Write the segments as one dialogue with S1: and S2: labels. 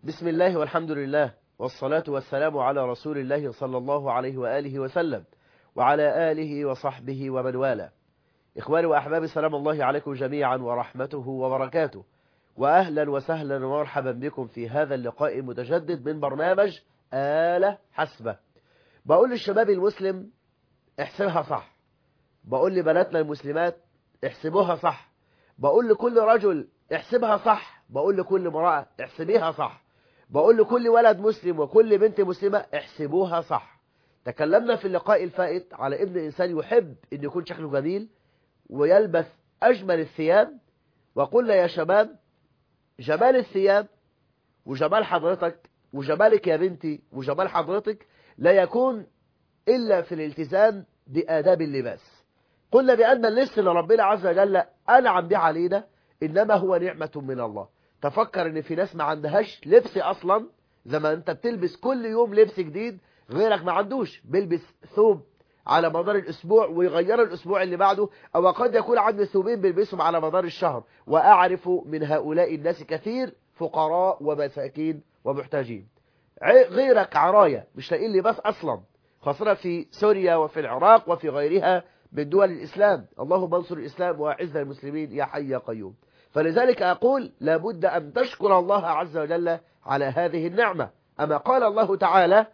S1: بسم الله والحمد لله والصلاة والسلام على رسول الله صلى الله عليه وآله وسلم وعلى آله وصحبه ومن والاه إخواني وأحبابي سلام الله عليكم جميعا ورحمته وبركاته وأهلا وسهلا ومرحبا بكم في هذا اللقاء المتجدد من برنامج آلة حسبة بقول للشباب المسلم احسبها صح بقول لبناتنا المسلمات احسبوها صح بقول لكل رجل احسبها صح بقول لكل امرأة احسبيها صح بقول لكل ولد مسلم وكل بنت مسلمة احسبوها صح تكلمنا في اللقاء الفائت على ابن إنسان يحب أن يكون شكله جميل ويلبس أجمل الثياب وقلنا يا شباب جمال الثياب وجمال حضرتك وجمالك يا بنتي وجمال حضرتك لا يكون إلا في الالتزام بآداب اللباس قلنا بأن اللبس اللي ربنا عز وجل أنعم به علينا إنما هو نعمة من الله تفكر ان في ناس ما عندهاش لبس اصلا زي ما انت بتلبس كل يوم لبس جديد غيرك ما عندوش بيلبس ثوب على مدار الاسبوع ويغير الاسبوع اللي بعده او قد يكون عنده ثوبين بيلبسهم على مدار الشهر واعرف من هؤلاء الناس كثير فقراء ومساكين ومحتاجين غيرك عراية مش لاقيين لباس اصلا خاصة في سوريا وفي العراق وفي غيرها من دول الاسلام اللهم انصر الاسلام واعز المسلمين يا حي يا قيوم فلذلك أقول لابد أن تشكر الله عز وجل على هذه النعمة أما قال الله تعالى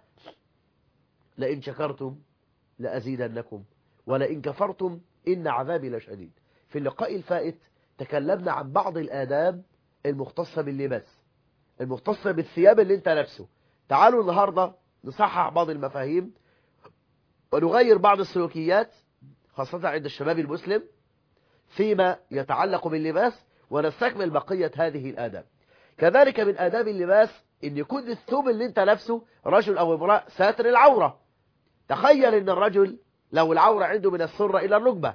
S1: لئن شكرتم لأزيدنكم ولئن كفرتم إن عذابي لشديد في اللقاء الفائت تكلمنا عن بعض الآداب المختصة باللباس المختصة بالثياب اللي انت لابسه تعالوا النهاردة نصحح بعض المفاهيم ونغير بعض السلوكيات خاصة عند الشباب المسلم فيما يتعلق باللباس ونستكمل بقية هذه الآداب كذلك من آداب اللباس ان يكون الثوب اللي انت لابسه رجل او امرأة ساتر العورة تخيل ان الرجل لو العورة عنده من السرة الى الركبة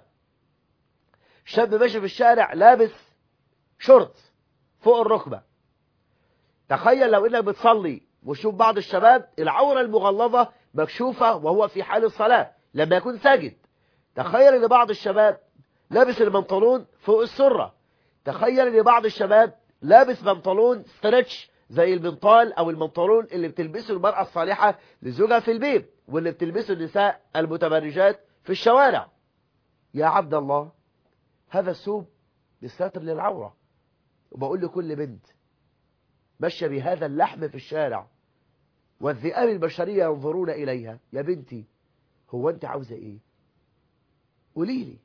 S1: شاب ماشي في الشارع لابس شورت فوق الركبة تخيل لو انك بتصلي وشوف بعض الشباب العورة المغلظة مكشوفة وهو في حال الصلاة لما يكون ساجد تخيل ان بعض الشباب لابس البنطلون فوق السرة تخيل ان بعض الشباب لابس بنطلون ستريتش زي البنطال او البنطلون اللي بتلبسه المرأة الصالحة لزوجها في البيت واللي بتلبسه النساء المتبرجات في الشوارع يا عبد الله هذا الثوب بالساتر للعورة وبقول لكل بنت ماشية بهذا اللحم في الشارع والذئاب البشرية ينظرون إليها يا بنتي هو أنت عاوزة إيه قولي لي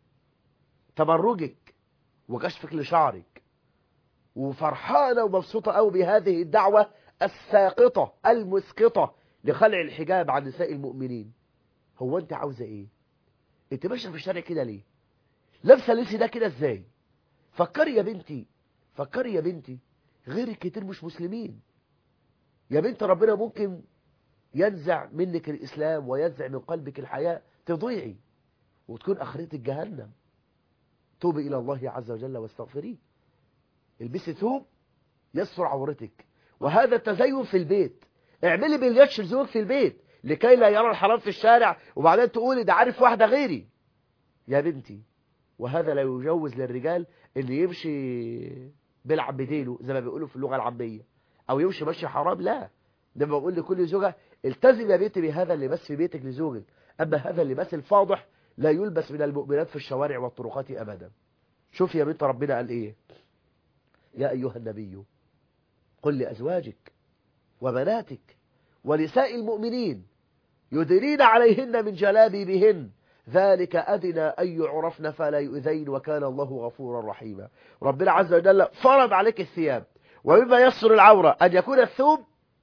S1: تبرجك وكشفك لشعرك وفرحانة ومبسوطة قوي بهذه الدعوة الساقطة المسقطة لخلع الحجاب عن نساء المؤمنين هو انت عاوزة ايه انت ماشية في الشارع كده ليه لابسه اللبس ده كده ازاي فكري يا بنتي فكري يا بنتي غيرك كتير مش مسلمين يا بنت ربنا ممكن ينزع منك الإسلام وينزع من قلبك الحياة تضيعي وتكون آخرتك جهنم توبي إلى الله عز وجل واستغفريه البسي ثوب يستر عورتك وهذا التزين في البيت اعملي بلياتش لزوجك في البيت لكي لا يرى الحرام في الشارع وبعدين تقولي ده عارف واحدة غيري يا بنتي وهذا لا يجوز للرجال اللي يمشي بيلعب بديله زي ما بيقولوا في اللغة العامية او يمشي مشي حرام لا ده بقول لكل زوجة التزم يا بنتي بهذا اللباس في بيتك لزوجك اما هذا اللباس الفاضح لا يلبس من المؤمنات في الشوارع والطرقات ابدا شوف يا بنت ربنا قال ايه يا ايها النبي قل لازواجك وبناتك ونساء المؤمنين يدرين عليهن من جلابيبهن ذلك أدنى أن يعرفن فلا يؤذين وكان الله غفورا رحيما ربنا عز وجل فرض عليك الثياب ومما يسر العورة أن يكون الثوب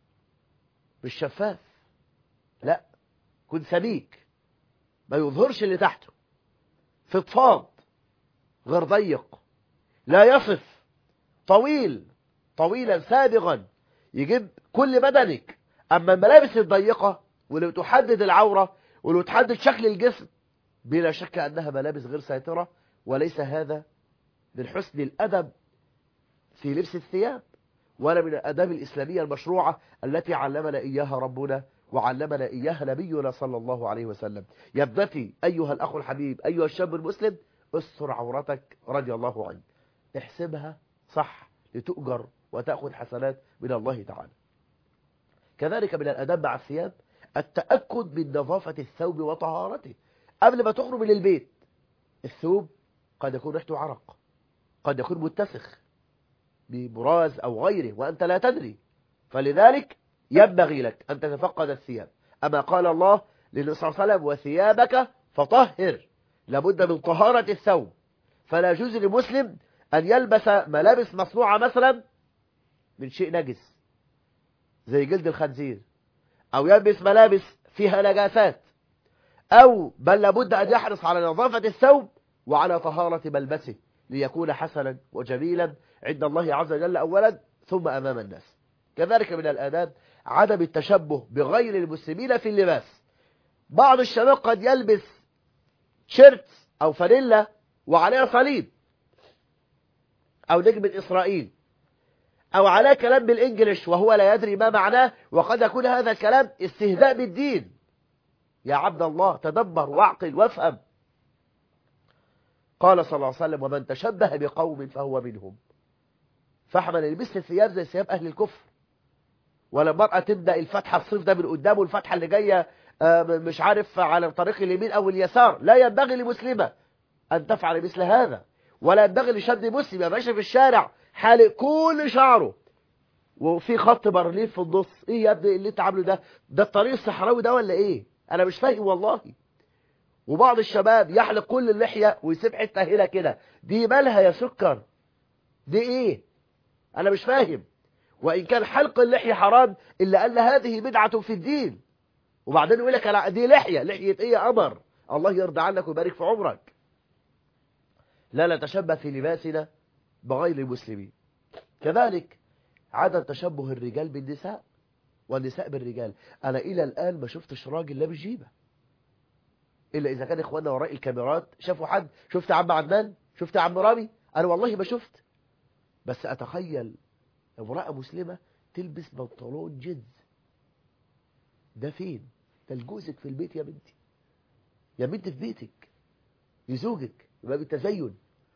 S1: مش شفاف لا كن سميك ما يظهرش اللي تحته فضفاض غير ضيق لا يصف طويل طويلا سابغا يجيب كل بدنك أما الملابس الضيقة ولو تحدد العورة ولو تحدد شكل الجسم بلا شك أنها ملابس غير ساترة وليس هذا من حسن الأدب في لبس الثياب ولا من الأداب الإسلامية المشروعة التي علمنا إياها ربنا وعلمنا إياها نبينا صلى الله عليه وسلم يا ابنتي أيها الأخ الحبيب أيها الشاب المسلم استر عورتك رضي الله عنك احسبها صح لتؤجر وتأخذ حسنات من الله تعالى كذلك من الأدب مع الثياب التأكد من نظافة الثوب وطهارته قبل ما تخرج من البيت الثوب قد يكون ريحته عرق قد يكون متسخ ببراز أو غيره وأنت لا تدري فلذلك ينبغي لك أن تتفقد الثياب أما قال الله للنبي صلى الله عليه وسلم وثيابك فطهر لابد من طهارة الثوب فلا يجوز للمسلم أن يلبس ملابس مصنوعة مثلا من شيء نجس زي جلد الخنزير أو يلبس ملابس فيها نجاسات أو بل لابد أن يحرص على نظافة الثوب وعلى طهارة ملبسه ليكون حسنا وجميلا عند الله عز وجل أولا ثم أمام الناس كذلك من الآداب عدم التشبه بغير المسلمين في اللباس بعض الشباب قد يلبس شيرت أو فانيلا وعليها صليب أو نجمة إسرائيل أو على كلام بالإنجليش وهو لا يدري ما معناه وقد يكون هذا الكلام استهزاء بالدين يا عبد الله تدبر واعقل وافهم قال صلى الله عليه وسلم ومن تشبه بقوم فهو منهم فاحمل يلبس الثياب زي ثياب أهل الكفر ولا المرأة تبدأ الفتحة الصيف ده من قدامه الفتحة اللي جاية مش عارف على طريق اليمين أو اليسار لا ينبغي لمسلمة أن تفعل مثل هذا ولا ينبغي لشاب مسلم يبقى ماشي في الشارع حالق كل شعره وفي خط برليف في النص ايه يا ابني اللي انت عامله ده ده الطريق الصحراوي ده ولا ايه انا مش فاهم والله وبعض الشباب يحلق كل اللحية ويسيب حته هنا كده دي مالها يا سكر دي ايه انا مش فاهم وان كان حلق اللحية حرام الا ان هذه بدعة في الدين وبعدين يقول لك دي لحية لحية ايه يا قمر الله يرضى عنك ويبارك في عمرك لا نتشبه في لباسنا بغير المسلمين كذلك عدم تشبه الرجال بالنساء والنساء بالرجال أنا إلى الآن ما شفتش راجل لابس جيبة إلا إذا كان إخواننا وراء الكاميرات شافوا حد شفت عم عدنان شفت عم رامي أنا والله ما شفت بس أتخيل امرأة مسلمة تلبس بنطلون جينز ده فين ده لجوزك في البيت يا بنتي يا بنتي في بيتك لزوجك يبقى بالتزين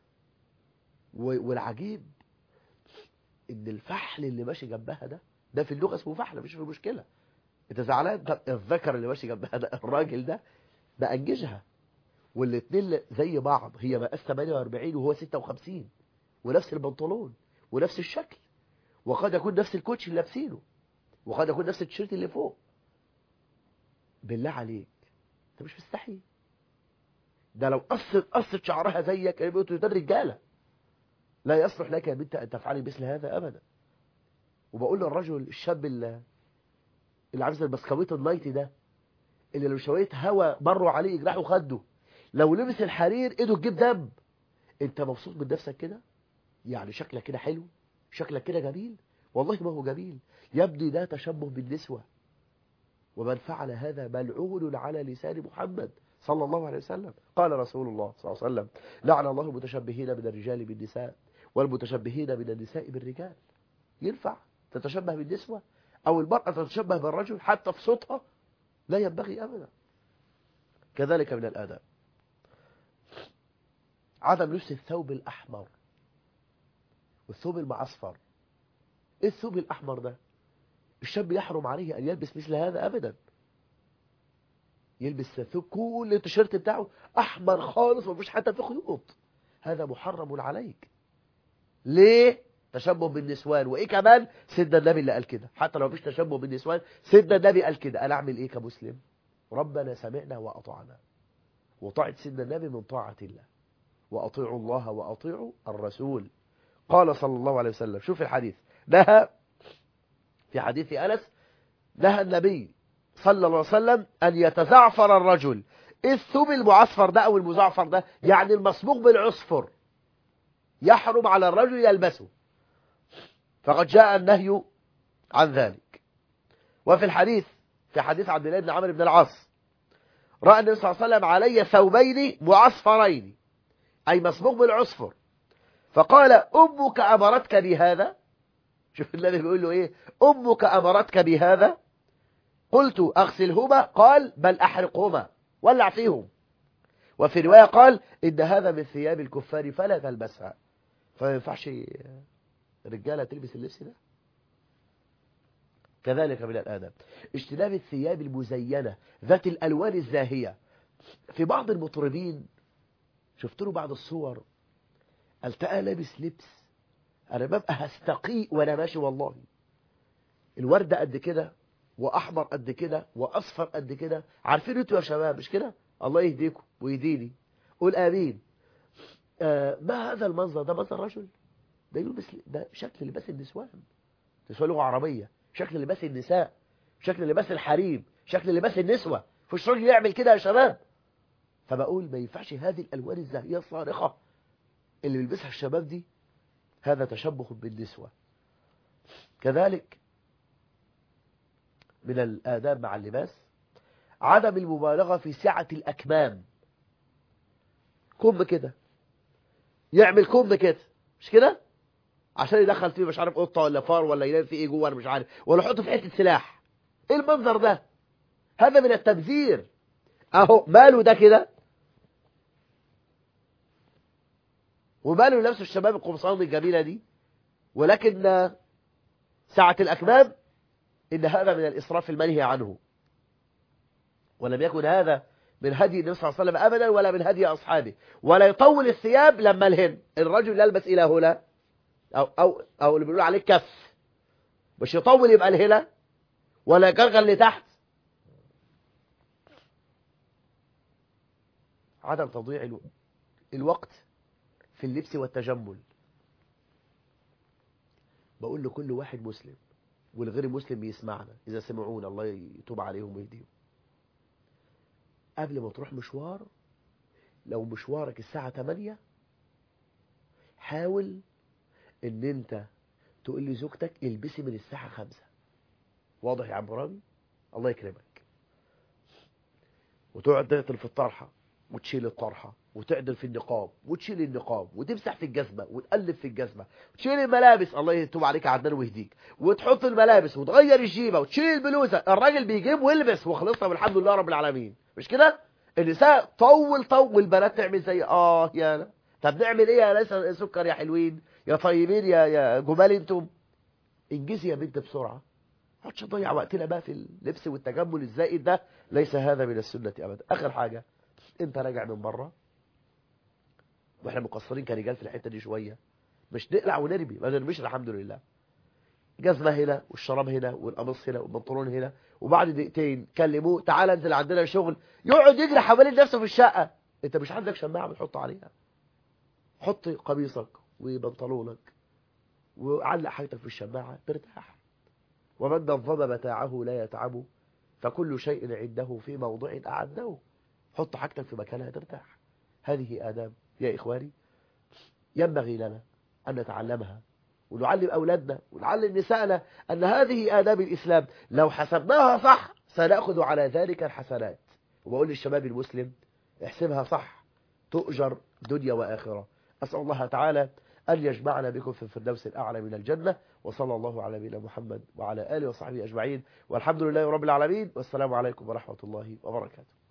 S1: والعجيب ان الفحل اللي ماشي جنبها ده ده في اللغه اسمه فحل مش في مشكله انت زعلان طب الذكر اللي ماشي جنبها ده الراجل ده بأنجزها والاثنين زي بعض هي مقاس 48 وهو 56 ونفس البنطلون ونفس الشكل وقد يكون نفس الكوتش اللي لابسينه وقد يكون نفس التيشيرت اللي فوق بالله عليك انت مش مستحي ده لو قصت قصت شعرها زيك يبقوا ده الرجاله لا يصلح لك يا بنت أن تفعلي مثل هذا أبدا وبقول للرجل الشاب اللي, اللي عامل البسكويت النايتي ده اللي لو شوية هوا مروا عليه يجرحوا خده لو لبس الحرير ايده تجيب دم انت مبسوط من نفسك كده يعني شكلك كده حلو شكلك كده جميل والله ما هو جميل يا ابني ده تشبه بالنسوة ومن فعل هذا ملعون على لسان محمد صلى الله عليه وسلم قال رسول الله صلى الله عليه وسلم لعن الله المتشبهين من الرجال بالنساء والمتشبهين من النساء بالرجال ينفع تتشبه بالنسوة أو المرأة تتشبه بالرجل حتى في صوتها لا ينبغي أبدا كذلك من الآداب عدم لبس الثوب الأحمر والثوب المعصفر ايه الثوب الأحمر ده الشاب يحرم عليه أن يلبس مثل هذا أبدا يلبس ثوب كل التيشيرت بتاعه أحمر خالص ومفيش حتى فيه خيوط هذا محرم عليك ليه تشبه بالنسوان وايه كمان سيدنا النبي اللي قال كده حتى لو مفيش تشبه بالنسوان سيدنا النبي قال كده انا اعمل ايه كمسلم ربنا سمعنا واطعنا وطاعه سيدنا النبي من طاعه الله واطيعوا الله واطيعوا الرسول قال صلى الله عليه وسلم شوف الحديث نهى في حديث انس نهى النبي صلى الله عليه وسلم ان يتزعفر الرجل الثوب المعصفر ده او المزعفر ده يعني المصبوغ بالعصفر يحرم على الرجل يلبسه فقد جاء النهي عن ذلك وفي الحديث في حديث عبد الله بن عمرو بن العاص رأى النبي صلى الله عليه وسلم علي ثوبين معصفرين أي مصبوغ بالعصفر فقال أمك أمرتك بهذا شوف النبي بيقول له إيه أمك أمرتك بهذا قلت أغسلهما قال بل أحرقهما ولع فيهم وفي رواية قال إن هذا من ثياب الكفار فلا تلبسها فما ينفعش الرجالة تلبس اللبس ده كذلك من الآداب اجتناب الثياب المزينة ذات الألوان الزاهية في بعض المطربين شفت له بعض الصور التقى لابس لبس انا ببقى هستقيء وانا ماشي والله الوردة قد كده واحمر قد كده واصفر قد كده عارفين انتوا يا شباب مش كده الله يهديكم ويهديني قول امين آه ما هذا المنظر ده منظر رجل ده يلبس ده شكل لباس النسوان نسوان لغه عربيه شكل لباس النساء شكل لباس الحريم شكل لباس النسوه فش راجل يعمل كده يا شباب فبقول ما ينفعش هذه الالوان الزاهيه الصارخه اللي بيلبسها الشباب دي هذا تشبه بالنسوة كذلك من الآداب مع اللباس عدم المبالغة في سعة الأكمام كم كده يعمل كم كده مش كده عشان يدخل فيه مش عارف قطة ولا فار ولا ينام فيه ايه جوه انا مش عارف ولا يحطه في حتة سلاح ايه المنظر ده هذا من التبذير اهو ماله ده كده وماله نفس الشباب القمصان الجميلة دي ولكن سعة الأكمام إن هذا من الإسراف المنهي عنه ولم يكن هذا من هدي النبي صلى الله عليه وسلم أبدا ولا من هدي أصحابه ولا يطول الثياب لما الهن الرجل يلبس إلى هنا أو, أو, أو اللي بيقولوا عليه كف مش يطول يبقى الهنا ولا يقرغل لتحت عدم تضييع الوقت في اللبس والتجمل بقول لكل واحد مسلم والغير مسلم بيسمعنا إذا سمعونا الله يتوب عليهم ويهديهم قبل ما تروح مشوار لو مشوارك الساعة 8 حاول ان انت تقول لي زوجتك البسي من الساعة 5 واضح يا عم رامي الله يكرمك وتقعد تقتل في الطرحة وتشيل الطرحة وتعدل في النقاب وتشيل النقاب وتمسح في الجزمة وتقلب في الجزمة وتشيل الملابس الله يتوب عليك عدنان ويهديك وتحط الملابس وتغير الجيبة وتشيل البلوزة الراجل بيجيب ويلبس وخلصنا والحمد لله رب العالمين مش كده النساء طول طول والبنات تعمل زي اه يا لا طب نعمل ايه يا ناس سكر يا حلوين يا طيبين يا يا جمال انتم انجزي يا بنت بسرعه ما تقعدش تضيع وقتنا بقى في اللبس والتجمل الزائد ده ليس هذا من السنه ابدا اخر حاجه انت راجع من بره واحنا مقصرين كرجال في الحته دي شويه مش نقلع ونرمي ما نرميش الحمد لله جزمه هنا والشراب هنا والقميص هنا والبنطلون هنا وبعد دقيقتين كلموه تعالى انزل عندنا شغل يقعد يجري حوالين نفسه في الشقه انت مش عندك شماعه بتحط عليها حط قميصك وبنطلونك وعلق حاجتك في الشماعه ترتاح ومن نظم متاعه لا يتعبه فكل شيء عنده في موضع أعده حط حاجتك في مكانها ترتاح هذه آداب يا إخواني ينبغي لنا أن نتعلمها ونعلم أولادنا ونعلم نسائنا أن هذه آداب الإسلام لو حسبناها صح سنأخذ على ذلك الحسنات وبقول للشباب المسلم احسبها صح تؤجر دنيا وآخرة أسأل الله تعالى أن يجمعنا بكم في الفردوس الأعلى من الجنة وصلى الله على نبينا محمد وعلى آله وصحبه أجمعين والحمد لله رب العالمين والسلام عليكم ورحمة الله وبركاته